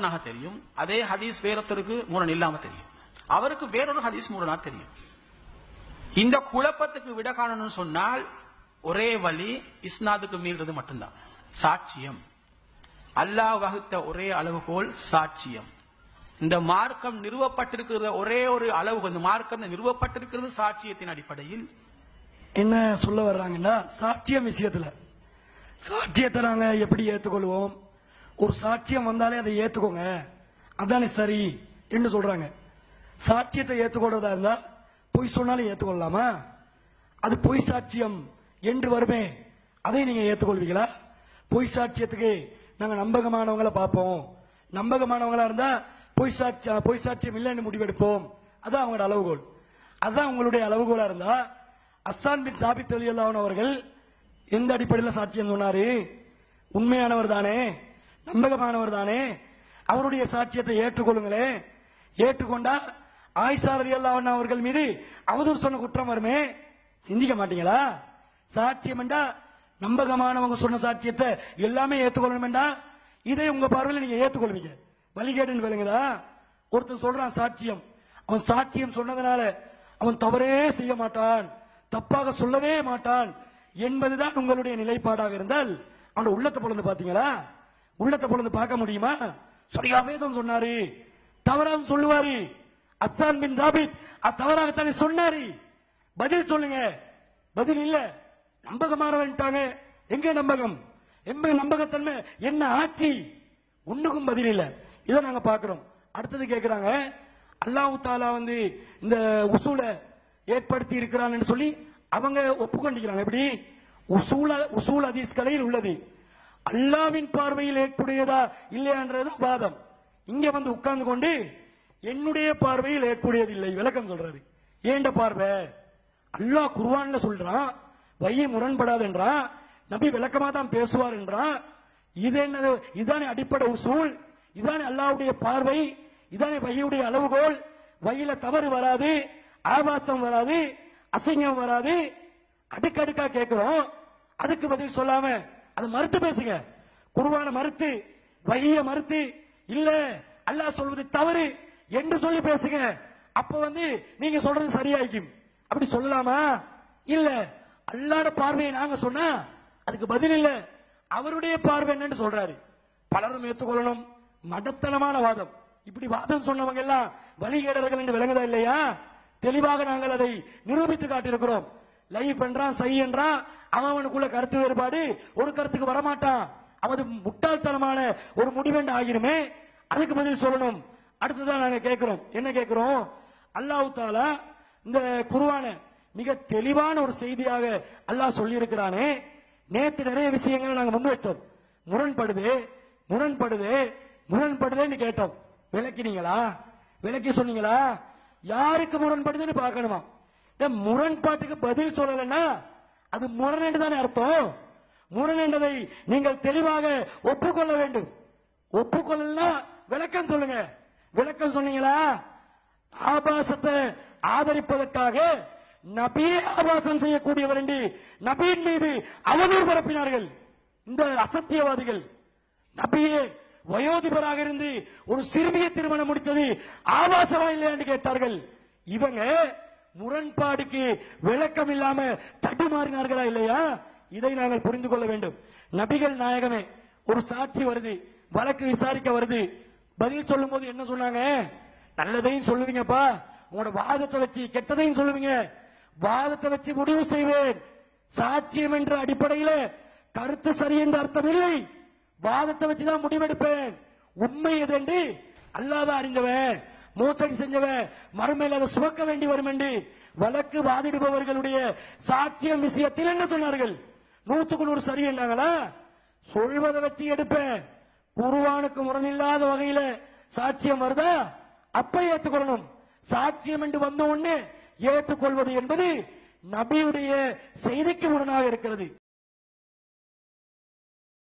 முரணாக தெரியும் அதே ஹதீஸ் வேறொருத்தருக்கு முரண் இல்லாம தெரியும் அவருக்கு வேறொரு ஹதீஸ் முரணா தெரியும் இந்த குழப்பத்துக்கு விட காணணும்னு சொன்னால் ஒரே வழி இஸ்னாதுக்கு மீறுறது மட்டும்தான் சாட்சியம் அல்லாஹ் வகுத்த ஒரே அளவுகோல் சாட்சியம் இந்த மார்க்கம் நிறுவப்பட்டிருக்கிற ஒரே ஒரு அளவு இந்த மார்க்கம் நிறுவப்பட்டிருக்கிறது சாட்சியத்தின் அடிப்படையில் என்ன சொல்ல வர்றாங்கன்னா சாட்சியம் விஷயத்துல சாட்சியத்தை நாங்க எப்படி ஏத்துக்கொள்வோம் ஒரு சாட்சியம் வந்தாலே அதை ஏத்துக்கோங்க அதானே சரி என்று சொல்றாங்க சாட்சியத்தை ஏத்துக்கொள்றதா இருந்தா பொய் சொன்னாலும் ஏத்துக்கொள்ளலாமா அது பொய் சாட்சியம் என்று வருமே அதை நீங்க ஏத்துக்கொள்வீங்களா பொய் சாட்சியத்துக்கு நாங்க நம்பகமானவங்கள பார்ப்போம் நம்பகமானவங்களா இருந்தா பொய் சாட்சி பொய் சாட்சியம் இல்லைன்னு முடிவெடுப்போம் அதான் அவங்களோட அளவுகோல் அதான் உங்களுடைய அளவுகோலா இருந்தா அஸ்ஸான் பின் சாபித் அலி அல்லாஹ் அவர்கள் எந்த அடிப்படையில் சாட்சியம் சொன்னாரு உண்மையானவர் தானே நம்பகமானவர் தானே அவருடைய சாட்சியத்தை ஏற்றுக்கொள்ளுங்களே ஏற்றுக்கொண்டா ஆயிஷா அலி அல்லாஹ் அவர்கள் மீது அவதூறு சொன்ன குற்றம் வருமே சிந்திக்க மாட்டீங்களா சாட்சியம் என்றா நம்பகமானவங்க சொன்ன சாட்சியத்தை எல்லாமே ஏற்றுக்கொள்ளணும்டா இதை உங்க பார்வையில் நீங்க ஏற்றுக்கொள்வீங்க வழிகேடுன்னு விளங்குதா ஒருத்தன் சொல்றான் சாட்சியம் அவன் சாட்சியம் சொன்னதுனால அவன் தவறே செய்ய மாட்டான் தப்பாக சொல்லவே மாட்டான் என்பதுதான் உங்களுடைய நிலைப்பாடாக இருந்தால் அவன் உள்ளத்தை பொழுது பாத்தீங்களா உள்ளத்தை பொழுது பார்க்க முடியுமா சரியாவே தான் சொன்னாரு தவறாக சொல்லுவாரு அஸ்ஸான் பின் தாபித் அது தவறாகத்தானே சொன்னாரு பதில் சொல்லுங்க பதில் இல்ல நம்பகமானவன்ட்டாங்க எங்க நம்பகம் எங்க நம்பகத்தன்மை என்ன ஆட்சி ஒண்ணுக்கும் பதில் இல்ல இதை நாங்க பாக்குறோம் அடுத்தது கேக்குறாங்க அல்லாஹ் தாலா வந்து இந்த உசூல ஏற்படுத்தி இருக்கிறான்னு சொல்லி அவங்க ஒப்புக்கொண்டிருக்கிறாங்க எப்படி உசூல உசூல் ஹதீஸ் கலையில் உள்ளது அல்லாவின் பார்வையில் ஏற்புடையதா இல்லையான்றது வாதம் இங்க வந்து உட்கார்ந்து கொண்டு என்னுடைய பார்வையில் ஏற்புடையது இல்லை விளக்கம் சொல்றாரு ஏண்ட பார்வை அல்லாஹ் குர்ஆன்ல சொல்றான் வையை முரண்படாதுன்றான் நபி விளக்கமா தான் பேசுவார் என்றான் இது என்னது இதானே அடிப்படை உசூல் இதானே அல்லாஹ்வுடைய பார்வை இதானே வையுடைய அளவுகோல் வையில தவறு வராது ஆபாசம் வராது அசிங்கம் வராது அடுக்கடுக்கா கேட்கிறோம் அதுக்கு பதில் சொல்லாம அதை மறுத்து பேசுங்க குருவான மறுத்து வைய மறுத்து இல்ல அல்லாஹ் சொல்வது தவறு என்று சொல்லி பேசுங்க அப்ப வந்து நீங்க சொல்றது சரியாயிக்கும் அப்படி சொல்லலாமா இல்ல அல்லாட பார்வையை நாங்க சொன்னா அதுக்கு பதில் இல்ல அவருடைய பார்வை என்னன்னு சொல்றாரு பலரும் ஏத்துக்கொள்ளணும் மடத்தனமான வாதம் இப்படி வாதம் சொன்னவங்க எல்லாம் வழிகேடர்கள் என்று விளங்குதா இல்லையா தெளிவாக நாங்கள் அதை நிரூபித்து காட்டியிருக்கிறோம் லைஃப் என்றான் சை என்றான் அவனுக்குள்ள கருத்து வேறுபாடு ஒரு கருத்துக்கு வரமாட்டான் அவது முட்டாள்தனமான ஒரு முடிவென்று ஆகிருமே அதுக்கு பதில் சொல்லணும் அடுத்ததான் நாங்க கேட்கிறோம் என்ன கேட்கிறோம் அல்லாஹ் தாலா இந்த குருவான மிக தெளிவான ஒரு செய்தியாக அல்லாஹ் சொல்லி இருக்கிறானே நேத்து நிறைய விஷயங்களை நாங்க முன் வச்சோம் முரண்படுது முரண்படுது முரண்படுதேன்னு கேட்டோம் விளக்கினீங்களா விளக்கி சொன்னீங்களா யாருக்கு முரண்படுதுன்னு பார்க்கணுமா இந்த முரண்பாட்டுக்கு பதில் சொல்லலைன்னா அது முரண் தானே அர்த்தம் முரண் என்பதை நீங்கள் தெளிவாக ஒப்புக்கொள்ள வேண்டும் ஒப்புக்கொள்ளலன்னா விளக்கம் சொல்லுங்க விளக்கம் சொன்னீங்களா ஆபாசத்தை ஆதரிப்பதற்காக நபியே ஆபாசம் செய்யக்கூடியவர் என்று நபியின் மீது அவதூறு பரப்பினார்கள் இந்த அசத்தியவாதிகள் நபியே வயோதிபராக இருந்து ஒரு சிறுமியை திருமணம் முடித்தது ஆபாசமா இல்லையா என்று கேட்டார்கள் இவங்க முரண்பாடுக்கு விளக்கம் இல்லாம தடுமாறினார்களா இல்லையா இதை நாங்கள் புரிந்து கொள்ள வேண்டும் நபிகள் நாயகமே ஒரு சாட்சி வருது வழக்கு விசாரிக்க வருது பதில் சொல்லும் போது என்ன சொன்னாங்க நல்லதையும் சொல்லுவீங்கப்பா உங்களோட வாதத்தை வச்சு கெட்டதையும் சொல்லுவீங்க வாதத்தை வச்சு முடிவு செய்வேன் சாட்சியம் என்ற அடிப்படையில கருத்து சரி என்ற அர்த்தம் இல்லை வாதத்தை வச்சுதான் முடிவெடுப்பேன் உண்மை எது என்று அல்லாத அறிந்தவன் மோசடி செஞ்சவன் மறுமையில் அதை சுமக்க வேண்டி வரும் என்று வழக்கு வாதிடுபவர்களுடைய சாட்சியம் விஷயத்தில் என்ன சொன்னார்கள் நூத்துக்கு நூறு சரி என்றாங்களா சொல்வதை வச்சு எடுப்பேன் குருவானுக்கு முரணில்லாத வகையில சாட்சியம் வருதா அப்ப ஏத்துக்கொள்ளணும் சாட்சியம் என்று வந்த உடனே ஏற்றுக்கொள்வது என்பது நபியுடைய செய்திக்கு முரணாக இருக்கிறது